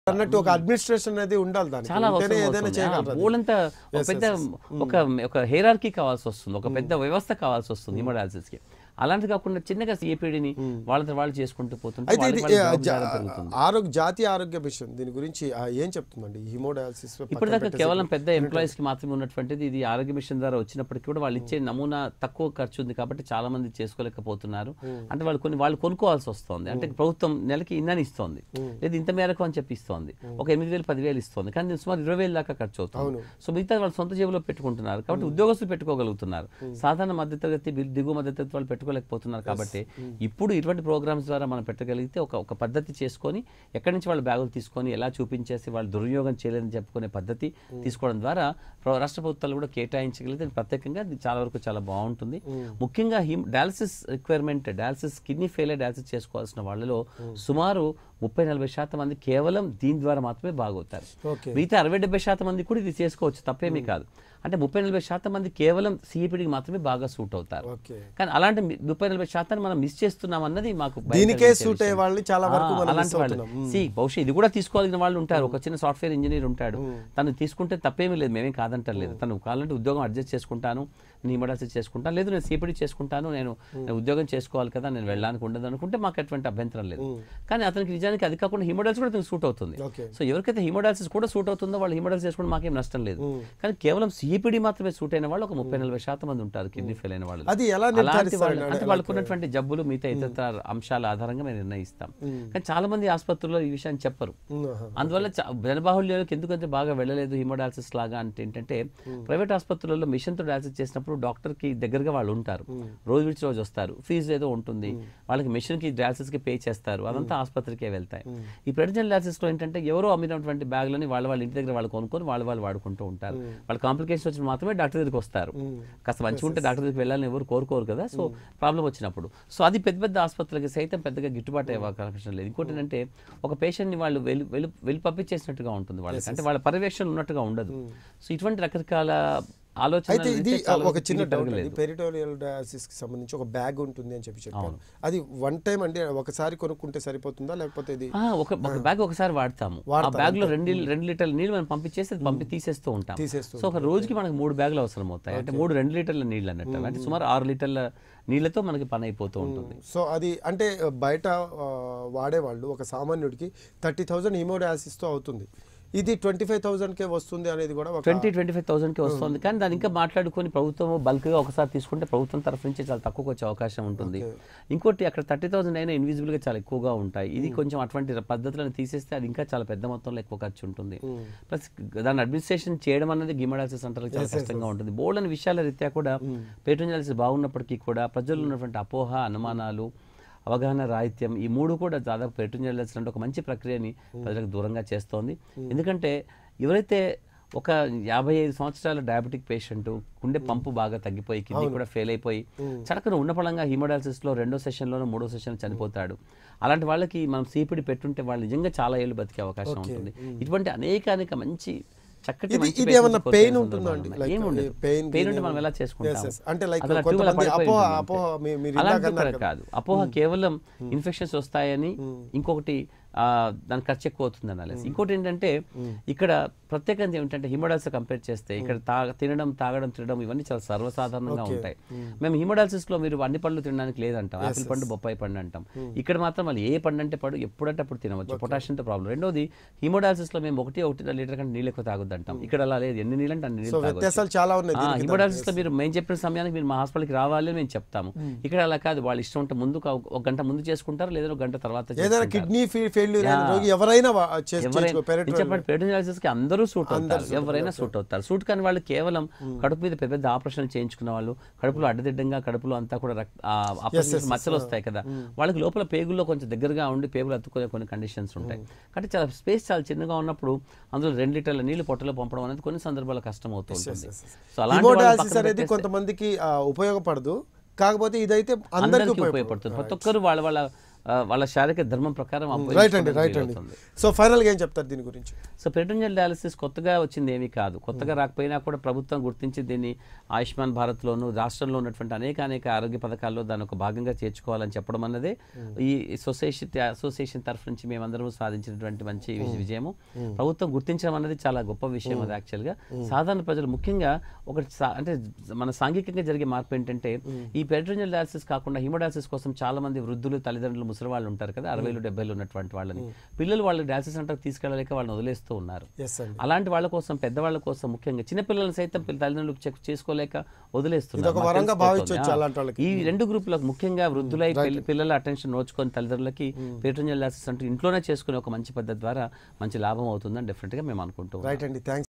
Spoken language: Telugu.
అన్నట్టు ఒక అడ్మినిస్ట్రేషన్ అనేది ఉండాలి దానికి చాలా ఉంటేనే అవసరం ఏదైనా అవుతుంది. ఆ, చేయగలరు అది. ఊళ్ళంతా ఒక Yes, పెద్ద yes, yes. ఒక ఒక హెరార్కీ కావాల్సి వస్తుంది ఒక పెద్ద వ్యవస్థ కావాల్సి వస్తుంది hemodialysis కి అలాంటి కాకుండా చిన్నగా సిఏపీడీని వాళ్ళతో వాళ్ళు చేసుకుంటూ పోతుంటే అయితే వాళ్ళకి ఇది వాళ్ళ ఆ, జా- జవాబుదారీ పెరుగుతుంది ఆరోగ్య జాతీయ ఆరోగ్య మిషన్ దీని గురించి ఆ, ఏం చెప్తుందండి హిమోడయాలసిస్ ఇప్పటిదాకా కేవలం పెద్ద ఎంప్లాయీస్ కి మాత్రమే ఉన్నటువంటిది ఇది ఆరోగ్య మిషన్ ద్వారా వచ్చినప్పటికీ కూడా వాళ్ళు ఇచ్చే నమూనా తక్కువ ఖర్చు ఉంది కాబట్టి చాలా మంది చేసుకోలేకపోతున్నారు అంటే వాళ్ళు కొన్ని వాళ్ళు కొనుక్కోవాల్సి వస్తుంది అంటే ప్రభుత్వం నెలకి ఇన్నని ఇస్తోంది లేదు ఇంత మేరకు అని చెప్పి ఇస్తోంది ఒక ఎనిమిది వేలు పదివేలు ఇస్తోంది కానీ దీనికి సుమారు ఇరవై వేలు దాకా ఖర్చు అవుతుంది సో మిగతా వాళ్ళు సొంత జేబులో పెట్టుకుంటున్నారు కాబట్టి ఉద్యోగస్తులు పెట్టుకోగలుగుతున్నారు సాధారణ మధ్యతరగతి దిగు- దిగువ మధ్యతరగతి వాళ్ళు పెట్టుకోలేకపోతున్నారు కాబట్టి ఇప్పుడు ఇటువంటి ప్రోగ్రామ్స్ ద్వారా మనం పెట్టగలిగితే ఒక ఒక పద్ధతి చేసుకొని ఎక్కడి నుంచి వాళ్ళు బ్యాగులు తీసుకొని ఎలా చూపించేసి వాళ్ళు దుర్వినియోగం చేయలేదని చెప్పుకునే పద్ధతి తీసుకోవడం ద్వారా ప్ర- రాష్ట్ర ప్రభుత్వాలు కూడా కేటాయించగలిగితే ప్రత్యేకంగా ఇది చాలా వరకు చాలా బాగుంటుంది ముఖ్యంగా hemodialysis requirement dialysis kidney failure dialysis చేసుకోవాల్సిన వాళ్ళలో సుమారు ముప్పై నలభై శాతం మంది కేవలం దీని ద్వారా మాత్రమే బాగవుతారు ఓకే మిగతా అరవై డెబ్బై శాతం మంది కూడా ఇది చేసుకోవచ్చు తప్పేమీ కాదు అంటే ముప్పై నలభై శాతం మంది కేవలం సిఈపిడికి మాత్రమే బాగా సూట్ అవుతారు ఓకే కానీ అలాంటి మి- ముప్పై నలభై శాతాన్ని మనం మిస్ చేస్తున్నాం అన్నది మాకు భయం దీనికే కలిగించే సూట్ అయ్యే విషయం. వాళ్ళని చాలా వరకు ఆ, మనం అలాంటి miss వాళ్ళు అవుతున్నాం. సి బహుశా ఇది కూడా తీసుకోవాల్సిన వాళ్ళు ఉంటారు ఒక చిన్న సాఫ్ట్వేర్ ఇంజనీర్ ఉంటాడు తను తీసుకుంటే తప్పేమీ లేదు మేమేం కాదంటలేదు తను కావాలంటే ఉద్యోగం అడ్జస్ట్ చేసుకుంటాను నేను ఇమడాల్సి చేసుకుంటాను లేదు నేను సిపిడి చేసుకుంటాను నేను నేను ఉద్యోగం చేసుకోవాలి కదా నేను వెళ్ళడానికి ఉండదు అనుకుంటే మాకు ఎటువంటి అభ్యంతరం లేదు కానీ అతనికి నిజానికి అది కాకుండా హిమోడాల్స్ కూడా అతనికి సూట్ అవుతుంది ఓకే సో ఎవరికైతే హిమోడాల్సిస్ కూడా సూట్ అవుతుందో వాళ్ళు హిమోడాల్సిస్ చేసుకుంటే మాకేం నష్టం లేదు కానీ కేవలం సిపిడి మాత్రమే సూట్ అయిన వాళ్ళు ఒక ముప్పై నలభై శాతం మంది ఉంటారు కిడ్నీ ఫెయిల్ అయిన వాళ్ళు అది ఎలా అలాంటి నిర్ధారిస్తారు వాళ్ళు అంటే వాళ్ళకు ఉన్నటువంటి జబ్బులు మిగతా ఇతర అంశాల ఆధారంగా మేము నిర్ణయిస్తాం కానీ చాలా మంది ఆసుపత్రుల్లో ఈ విషయాన్ని చెప్పరు అందువల్ల చ- జనబాహుల్యాలకు ఎందుకంటే బాగా వెళ్ళలేదు హిమోడాలసిస్ లాగా అంటే ఏంటంటే ప్రైవేట్ ఆసుపత్రులలో మిషన్ తో డయాలసిస్ చేసినప్పుడు డాక్టర్ కి దగ్గరగా వాళ్ళు ఉంటారు రోజు విడిచి రోజు వస్తారు ఫీజు ఏదో ఉంటుంది వాళ్ళకి మిషన్ కి డయాలసిస్ కి పే చేస్తారు అదంతా ఆసుపత్రికే వెళ్తాయి ఈ ప్రెడిజన్ డయాలసిస్ లో ఏంటంటే ఎవరో అమ్మినటువంటి బ్యాగులని వాళ్ళ వాళ్ళ ఇంటి దగ్గర వాళ్ళు కొనుక్కొని వాళ్ళు వాళ్ళు వాడుకుంటూ ఉంటారు వాళ్ళ కాంప్లికేషన్ వచ్చిన మాత్రమే డాక్టర్ దగ్గరికి వస్తారు కాస్త మంచిగా ఉంటే డాక్టర్ దగ్గరికి వెళ్ళాలని ఎవరు కోరుకోరు కదా సో ప్రాబ్లం వచ్చినప్పుడు సో అది పెద్ద పెద్ద ఆసుపత్రులకి సైతం పెద్దగా గిట్టుబాటు అయ్యే అవకాశం లేదు ఇంకోటి ఏంటంటే ఒక పేషెంట్ని వాళ్ళు వెళ్ళి వెళ్ళి వెళ్ళి పంపించేసినట్టుగా ఉంటుంది వాళ్ళకి అంటే వాళ్ళ పర్యవేక్షణ ఉన్నట్టుగా ఉండదు సో ఇటువంటి రకరకాల ఆలోచన అయితే ఇది ఒక చిన్న డౌట్ అండి పెరిటోరియల్ డయాసిస్ కి సంబంధించి ఒక బ్యాగ్ ఉంటుంది అని చెప్పి చెప్పారు అది వన్ టైం అండి ఒకసారి కొనుక్కుంటే సరిపోతుందా లేకపోతే ఇది ఒక ఒక బ్యాగ్ ఒకసారి వాడతాము ఆ బ్యాగ్ లో రెండు రెండు లీటర్ల నీళ్ళు మనం పంపించేసి అది పంపి తీసేస్తూ ఉంటాం తీసేస్తూ సో ఒక రోజుకి మనకి మూడు బ్యాగులు అవసరం అవుతాయి అంటే మూడు రెండు లీటర్ల నీళ్ళు అన్నట్టు అంటే సుమారు ఆరు లీటర్ల నీళ్ళతో మనకి పని అయిపోతూ ఉంటుంది సో అది అంటే బయట ఆ, వాడేవాళ్ళు ఒక సామాన్యుడికి థర్టీ థౌజండ్ హిమోడయాసిస్తో అవుతుంది ఇది ట్వంటీ ఫైవ్ థౌజండ్కే వస్తుంది అనేది కూడా ఒక ట్వంటీ ట్వంటీ ఫైవ్ థౌసండ్కి వస్తుంది కానీ దాన్ని ఇంకా మాట్లాడుకొని ప్రభుత్వం బల్క్గా ఒకసారి తీసుకుంటే ప్రభుత్వం తరఫు నుంచి చాలా తక్కువకి వచ్చే అవకాశం ఉంటుంది ఇంకోటి అక్కడ థర్టీ థౌసండ్ అయినా ఇన్విజిబుల్గా చాలా ఎక్కువగా ఉంటాయి ఇది కొంచెం అటువంటి పద్ధతులను తీసేస్తే అది ఇంకా చాలా పెద్ద మొత్తంలో ఎక్కువ ఖర్చు ఉంటుంది ప్లస్ దాన్ని అడ్మినిస్ట్రేషన్ చేయడం అనేది గిమడాల్సిన సెంటర్కి చాలా కష్టంగా ఉంటుంది బోల్డ్ అనే విషయాల రీత్యా కూడా పేట్రోజాలిసిస్ బాగున్నప్పటికీ కూడా ప్రజల్లో ఉన్నటువంటి అపోహ అనుమానాలు అవగాహన రాహిత్యం ఈ మూడు కూడా దాదాపు పెట్రోజాలిసిస్ అంటే ఒక మంచి ప్రక్రియని ప్రజలకు దూరంగా చేస్తోంది ఎందుకంటే ఎవరైతే ఒక యాభై ఐదు సంవత్సరాల డయాబెటిక్ పేషెంట్ గుండె పంపు బాగా తగ్గిపోయి కిడ్నీ కూడా ఫెయిల్ అయిపోయి చడకన ఉన్న పడంగా హీమోడాలసిస్ లో రెండో సెషన్లోనో మూడో సెషన్ చనిపోతాడు అలాంటి వాళ్ళకి మనం సీపిడి పెట్టుంటే వాళ్ళు నిజంగా చాలా ఏళ్ళు బతికే అవకాశం ఉంటుంది ఇటువంటి అనేక అనేక మంచి చక్కటి ఇది- మంచి ఇది patients ఏమన్నా కోరుకునే pain సందర్భాలు ఉంటుందా అండి? ఉన్నాయి. Like, ఏముండదు. ఈ pain Pain ఉంటే గిన్ మనం ఎలా Yes, చేసుకుంటాం yes. అంటే like అదలా కొంతమంది ట్యూబ్లో పడిపోయి అపోహ- ఉంటుంది అపోహ అంతే. మీ- మీరు అలాంటి ఇందాక అన్నారు కూడా కాదు అపోహ కేవలం ఇన్ఫెక్షన్స్ వస్తాయని ఇంకొకటి ఆ, దాని ఖర్చు ఎక్కువ అవుతుంది అనాలి ఇంకోటి ఏంటంటే ఇక్కడ ప్రత్యేకంగా ఏమిటంటే హిమోడాల్సిస్ కంపేర్ చేస్తే ఇక్కడ తాగ తినడం తాగడం తినడం ఇవన్నీ చాలా సర్వసాధారణంగా ఉంటాయి మేము హిమోడాల్సిస్ లో మీరు అన్ని పండ్లు తినడానికి లేదంటాం ఆపిల్ పండు బొప్పాయి పండు అంటాం ఇక్కడ మాత్రం మళ్ళీ ఏ పండు అంటే పడు ఎప్పుడంటే అప్పుడు తినవచ్చు పొటాషియంతో ప్రాబ్లం రెండోది హిమోడాల్సిస్ లో మేము ఒకటి ఒకటి లీటర్ కంటే నీళ్ళు ఎక్కువ తాగొద్దు అంటాం ఇక్కడ అలా లేదు ఎన్ని నీళ్ళు అంటే అన్ని సో నీళ్ళు తాగొచ్చు వ్యత్యాసాలు చాలా ఉన్నాయి దీనికి హిమోడాలసిస్ లో మీరు మేము చెప్పిన సమయానికి మీరు మా హాస్పిటల్కి రావాలి అని మేము చెప్తాము ఇక్కడ అలా కాదు వాళ్ళు ఇష్టం ఉంటే ముందు ఒక- ఒక గంట ముందు చేసుకుంటారు లేదా ఒక గంట తర్వాత ఏదైనా చేసుకుంటారు. కిడ్నీ ఫెయిల్యూర్ అయిన రోగి ఎవరైనా వా- చేసి ఎవరైనా చేసుకో- నేను peritoneal- చెప్పండి పెరిటోనియాలసిస్ కి అందరూ సూట్ అవుతారు ఎవరైనా సూట్ అవుతారు సూట్ కాని వాళ్ళు కేవలం కడుపు మీద పెద్ద పెద్ద ఆపరేషన్ చేయించుకున్న వాళ్ళు కడుపులో అడ్డదిడ్డంగా కడుపులో అంతా కూడా రక్త ఆ ఆపరేషన్ మచ్చలు వస్తాయి కదా వాళ్ళకి లోపల పేగుల్లో కొంచెం దగ్గరగా ఉండి పేగులు అతుక్కునే కొన్ని కండిషన్స్ ఉంటాయి కాబట్టి చాలా స్పేస్ చాలా చిన్నగా ఉన్నప్పుడు అందులో రెండు లీటర్ల నీళ్లు పొట్టలో పంపడం అనేది కొన్ని సందర్భాల్లో కష్టం అవుతూ ఉంటుంది సో అలాంటి వాళ్ళని హిమోడయాలసిస్ పక్కన అనేది కొంతమందికి ఆ, ఉపయోగపడదు కాకపోతే ఇదైతే అందరికీ అందరికీ ఉపయోగపడుతుంది ఉపయోగపడుతుంది ప్రతి ఒక్కరు వాళ్ళ వాళ్ళ ఆ, వాళ్ళ శారీరక ధర్మం ప్రకారం రైట్ అండి రైట్ అండి అవుతుంది సో ఫైనల్గా ఏం చెప్తారు దీని గురించి సో పెరిటోనియల్ డయాలసిస్ కొత్తగా వచ్చింది ఏమీ కాదు కొత్తగా రాకపోయినా కూడా ప్రభుత్వం గుర్తించి దీన్ని ఆయుష్మాన్ భారత్లోను రాష్ట్రంలో ఉన్నటువంటి అనేక అనేక ఆరోగ్య పథకాల్లో దాని ఒక భాగంగా చేర్చుకోవాలని చెప్పడం అన్నదే ఈ సొసైటీ అసోసియేషన్ తరఫు నుంచి మేమందరం సాధించినటువంటి మంచి విజయము ప్రభుత్వం గుర్తించడం అన్నది చాలా గొప్ప విషయం అది యాక్చువల్గా సాధారణ ప్రజలు ముఖ్యంగా ఒక సా- అంటే మన సాంఘికంగా జరిగే మార్పు ఏంటంటే ఈ పెరిటోనియల్ డయాలసిస్ కాకుండా హిమోడాలసిస్ కోసం చాలా మంది వృద్ధులు తల్లిదండ్రులు ముసలి వాళ్ళు ఉంటారు కదా అరవైలు డెబ్బైలు ఉన్నటువంటి వాళ్ళని పిల్లలు వాళ్ళు డయాలసిస్ సెంటర్కి తీసుకెళ్ళలేక వాళ్ళని వదిలేస్తూ ఉన్నారు ఎస్ అండి అలాంటి వాళ్ళ కోసం పెద్దవాళ్ళ కోసం ముఖ్యంగా చిన్నపిల్లలు సైతం పిల్ల- తల్లిదండ్రులు చెక్ చేసుకోలేక వదిలేస్తున్నారు ఇదొక మాకు వరంగా తెలిసిపోతుంది. భావించవచ్చు ఆ, అలాంటి వాళ్ళకి. ఈ రెండు గ్రూపులకు ముఖ్యంగా వృద్ధులై పిల్ల- పిల్లల అటెన్షన్ నోచుకొని తల్లిదండ్రులకి పేట్రోనియల్ అంటే ఇంట్లోనే చేసుకునే ఒక మంచి పద్ధతి ద్వారా మంచి లాభం అవుతుందని డెఫినెట్గా మేము అనుకుంటూ ఉన్నాం. రైట్ అండి థ్యాంక్స్